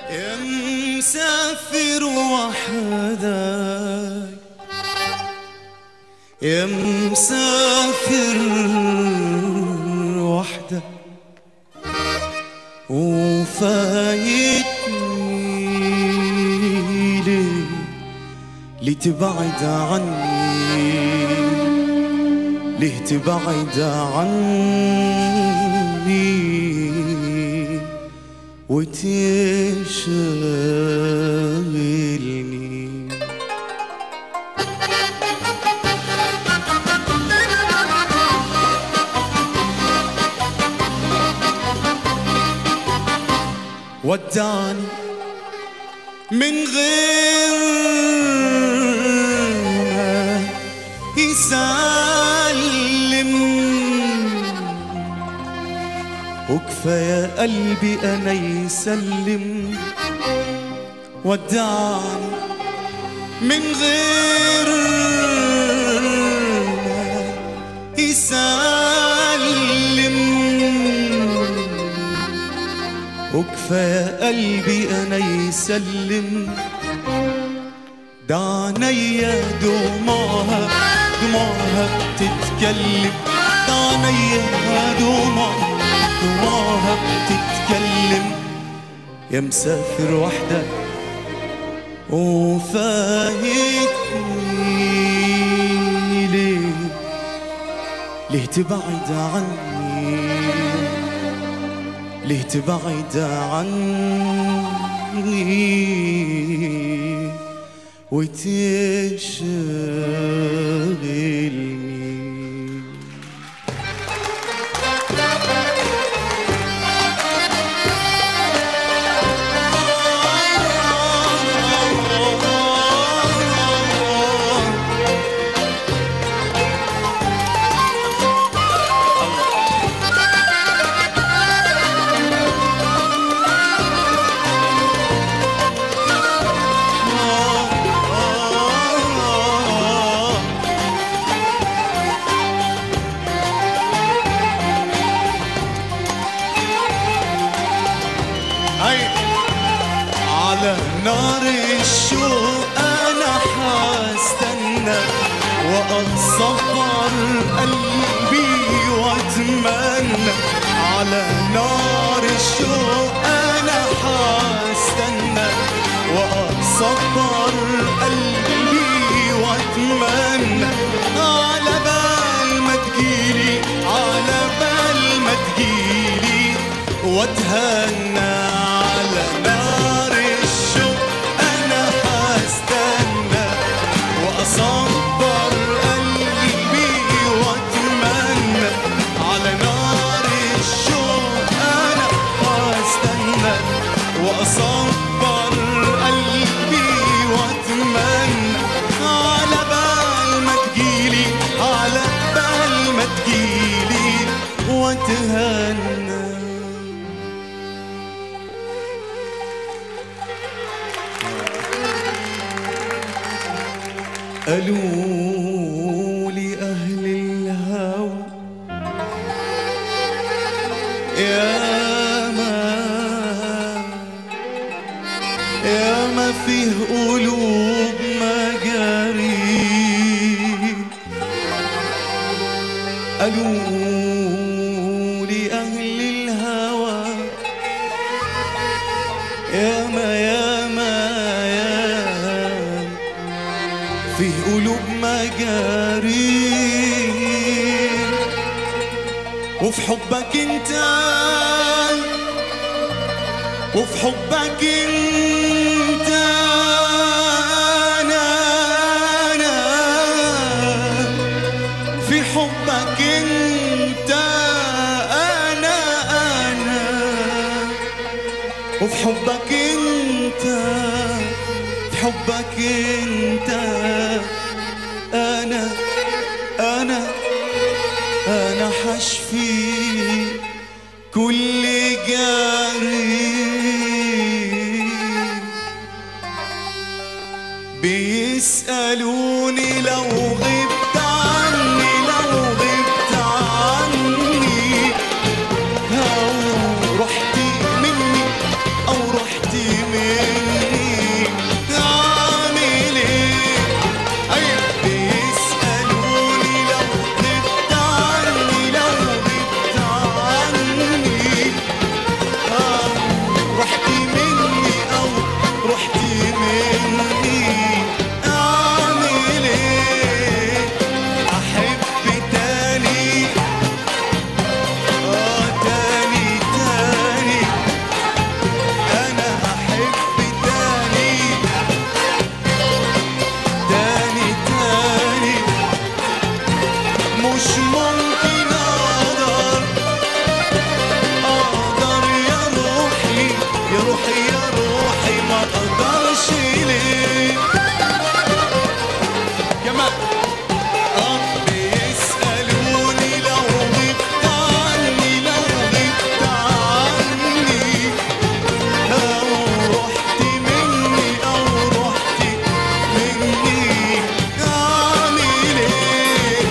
يا مسافر وحدك يا مسافر وحدك وفايتني ليه لتبعد عني ليه تبعد عني وتشغلني ودعني من غير ما يسلم وكفاية قلبي أنا يسلم ودعني من غير ما يسلم وكفاية قلبي أنا يسلم ده عينيا دموعها دموعها بتتكلم ده عينيا دموعها دموعها بتتكلم يا مسافر وحدك وفايتني ليه ليه تبعد عني ليه تبعد عني وتشغلني هاي على نار الشوق انا حستنى واتصبر قلبي واتمنى على نار الشوق انا حستنى واتصبر قلبي واتمنى على بال ما تجيلي على بال ما تجيلي واتهنى على نار الشوق انا هستنى واصبر قلبي واتمنى على نار الشوق انا هستنى واصبر قلبي واتمنى على بال ما تجيلي على بال ما تجيلي واتهنى قالوا لي أهل الهوى يا ما يا ما فيه قلوب مجارين قالوا لي أهل الهوى يا ما يا ما يا فيه قلوب مجارين وفي حبك انت وفي حبك انت انا انا في حبك انت انا انا وفي حبك انت في حبك انت انا انا انا حشفي كل جاري بيسألوني لو غبت عني لو غبت عني أو رحت مني أو رحت مني يا روحي يا روحي ما اقدرش ليه كمان آه بيسألوني لو غبت عني لو غبت عني أو رحت مني أو رحت مني أعمل إيه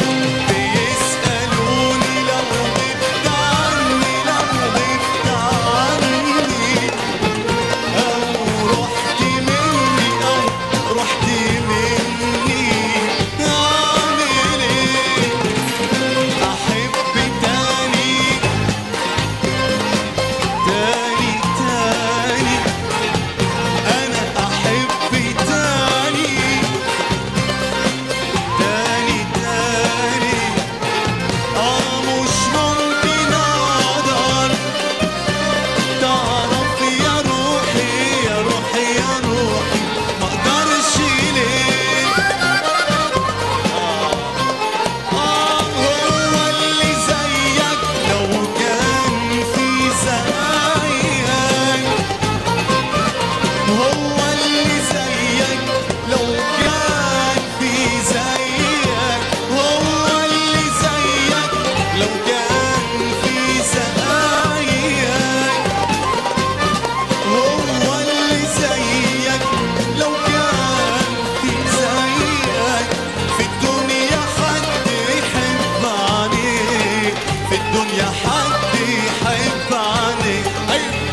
بيسألوني لو غبت عني لو غبت عني أو رحت مني أو رحت مني أعمل إيه أحب تاني تاني تاني أنا أحب تاني تاني تاني آه مش ممكن أقدر تعرف يا روحي يا روحي يا روحي ما أقدرش ليه آه هو اللي زيك لو كان في زيك هو اللي زيك لو كان في زيك هو اللي زيك لو كان في زيك هو اللي زيك لو كان في زيك في الدنيا حد يحب عليك في الدنيا حد يحب عليك أيوة.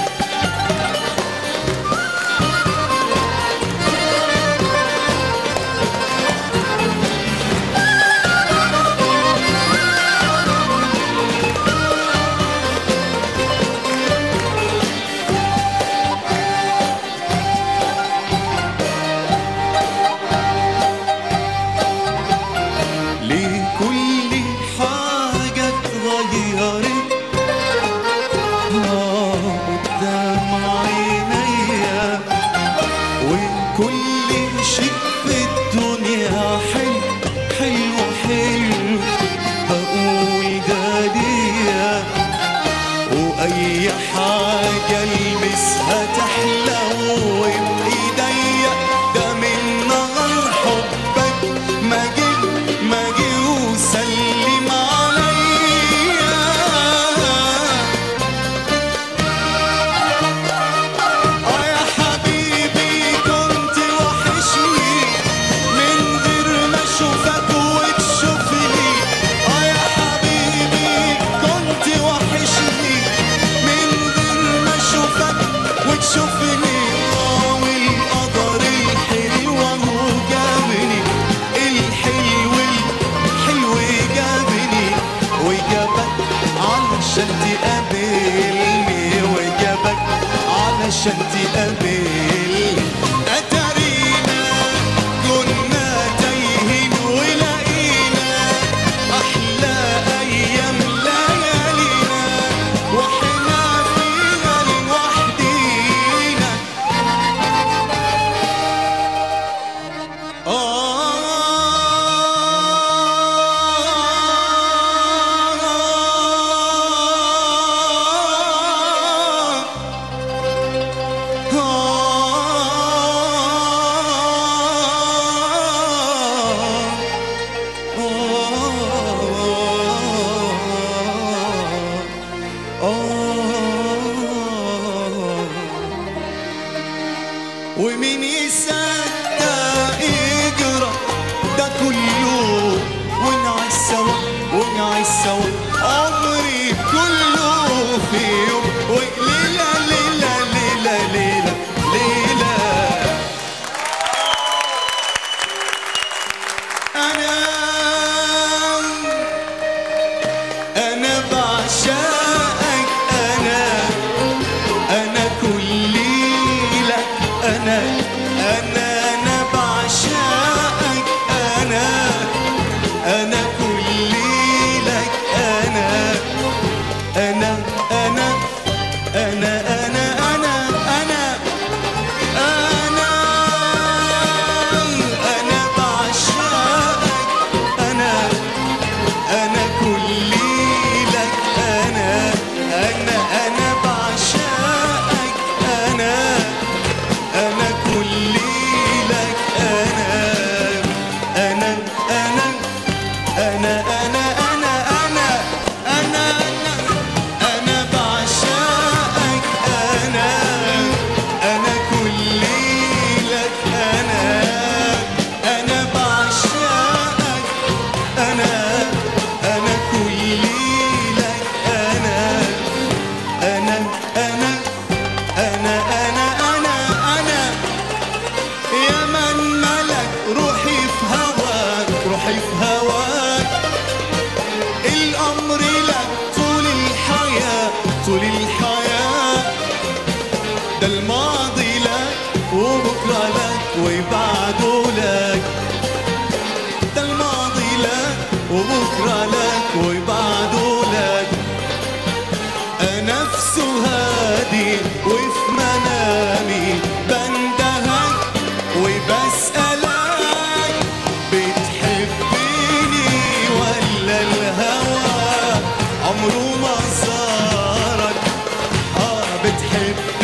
ليه كل حاجة اتغيرت آه قدام عينيا وكل شيء في الدنيا حلو حلو حلو بقول ده ليا واي حاجة المسها تحلو بايديا ده من نهر حبك ما جيت ما جي وسلم عليا اه يا حبيبي كنت وحشني من غير ما اشوفك وتشوفني اه يا حبيبي كنت وحشني من غير ما اشوفك وتشوفني اه والقدر الحلو اهو جابني الحلو الحلو جابني وجابك علشان تقابلني وجابك علشان تقابلني اتارينا كنا تايهين ولقينا احلى ايام ليالينا واحنا فيها لوحدينا ومين يصدق يجرى ده كله ونعيش سوا ونعيش سوا عمري كله في يوم وليلة ليلة ليلة ليلة ليلة أنا أنا بعشقك أنا أنا كلي لك أنا أنا أنا بعشقك أنا أنا كلي لك أنا ده الماضي لك وبكرة لك ويبعده لك ده الماضي لك وبكرة لك ويبعده لك نفسه هادي وفي منامي بندهك وبسألك بتحبني ولا الهوى عمره ما زارك اه بتحبني